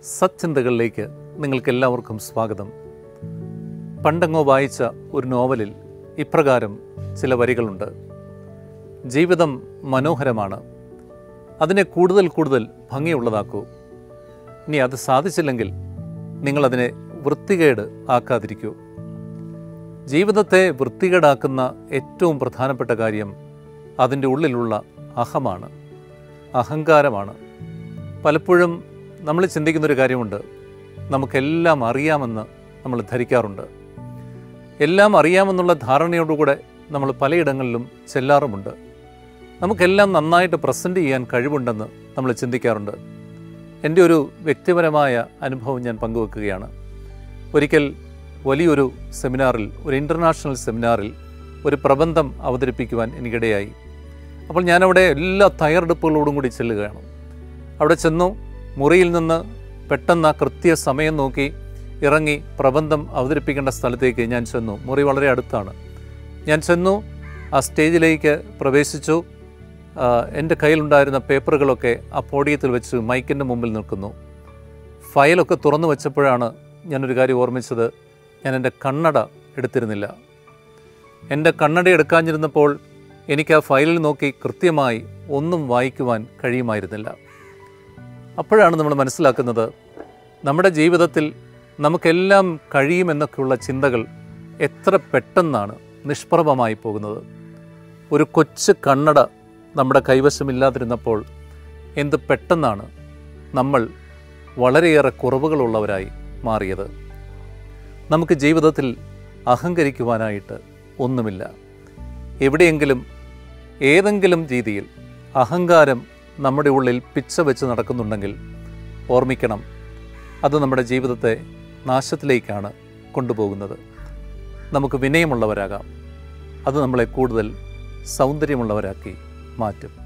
സച്ചിന്തകളിലേക്ക് നിങ്ങൾക്കെല്ലാവർക്കും സ്വാഗതം പണ്ടെങ്ങോ വായിച്ച ഒരു നോവലിൽ ഇപ്രകാരം ചില വരികളുണ്ട് ജീവിതം മനോഹരമാണ് അതിനെ കൂടുതൽ കൂടുതൽ ഭംഗിയുള്ളതാക്കൂ ഇനി അത് സാധിച്ചില്ലെങ്കിൽ നിങ്ങളതിനെ വൃത്തികേട് ആക്കാതിരിക്കൂ ജീവിതത്തെ വൃത്തികേടാക്കുന്ന ഏറ്റവും പ്രധാനപ്പെട്ട കാര്യം അതിൻ്റെ ഉള്ളിലുള്ള അഹമാണ് അഹങ്കാരമാണ് പലപ്പോഴും നമ്മൾ ചിന്തിക്കുന്നൊരു കാര്യമുണ്ട് നമുക്കെല്ലാം അറിയാമെന്ന് നമ്മൾ ധരിക്കാറുണ്ട് എല്ലാം അറിയാമെന്നുള്ള ധാരണയോടുകൂടെ നമ്മൾ പലയിടങ്ങളിലും ചെല്ലാറുമുണ്ട് നമുക്കെല്ലാം നന്നായിട്ട് പ്രസൻറ്റ് ചെയ്യാൻ കഴിവുണ്ടെന്ന് നമ്മൾ ചിന്തിക്കാറുണ്ട് എൻ്റെ ഒരു വ്യക്തിപരമായ അനുഭവം ഞാൻ പങ്കുവെക്കുകയാണ് ഒരിക്കൽ വലിയൊരു സെമിനാറിൽ ഒരു ഇൻ്റർനാഷണൽ സെമിനാറിൽ ഒരു പ്രബന്ധം അവതരിപ്പിക്കുവാൻ എനിക്കിടയായി അപ്പോൾ ഞാനവിടെ എല്ലാ തയ്യാറെടുപ്പുകളോടും കൂടി ചെല്ലുകയാണ് അവിടെ ചെന്നു മുറിയിൽ നിന്ന് പെട്ടെന്ന് ആ കൃത്യ സമയം നോക്കി ഇറങ്ങി പ്രബന്ധം അവതരിപ്പിക്കേണ്ട സ്ഥലത്തേക്ക് ഞാൻ ചെന്നു മുറി വളരെ അടുത്താണ് ഞാൻ ചെന്നു ആ സ്റ്റേജിലേക്ക് പ്രവേശിച്ചു ആ, എൻ്റെ കയ്യിലുണ്ടായിരുന്ന പേപ്പറുകളൊക്കെ ആ പോഡിയത്തിൽ വെച്ച് മൈക്കിൻ്റെ മുമ്പിൽ നിൽക്കുന്നു ഫയലൊക്കെ തുറന്നു വെച്ചപ്പോഴാണ് ഞാനൊരു കാര്യം ഓർമ്മിച്ചത് ഞാൻ എൻ്റെ കണ്ണട എടുത്തിരുന്നില്ല എൻ്റെ കണ്ണട എടുക്കാഞ്ഞിരുന്നപ്പോൾ എനിക്ക് ആ ഫയലിൽ നോക്കി കൃത്യമായി ഒന്നും വായിക്കുവാൻ കഴിയുമായിരുന്നില്ല അപ്പോഴാണ് നമ്മൾ മനസ്സിലാക്കുന്നത് നമ്മുടെ ജീവിതത്തിൽ നമുക്കെല്ലാം കഴിയുമെന്നൊക്കെയുള്ള ചിന്തകൾ എത്ര പെട്ടെന്നാണ് നിഷ്പ്രഭമായി പോകുന്നത് ഒരു കൊച്ചു കണ്ണട നമ്മുടെ കൈവശമില്ലാതിരുന്നപ്പോൾ എന്ത് പെട്ടെന്നാണ് നമ്മൾ വളരെയേറെ കുറവുകളുള്ളവരായി മാറിയത് നമുക്ക് ജീവിതത്തിൽ അഹങ്കരിക്കുവാനായിട്ട് ഒന്നുമില്ല എവിടെയെങ്കിലും ഏതെങ്കിലും രീതിയിൽ അഹങ്കാരം നമ്മുടെ ഉള്ളിൽ പിച്ച വെച്ച് നടക്കുന്നുണ്ടെങ്കിൽ ഓർമ്മിക്കണം അത് നമ്മുടെ ജീവിതത്തെ നാശത്തിലേക്കാണ് കൊണ്ടുപോകുന്നത് നമുക്ക് വിനയമുള്ളവരാകാം അത് നമ്മളെ കൂടുതൽ സൗന്ദര്യമുള്ളവരാക്കി മാറ്റും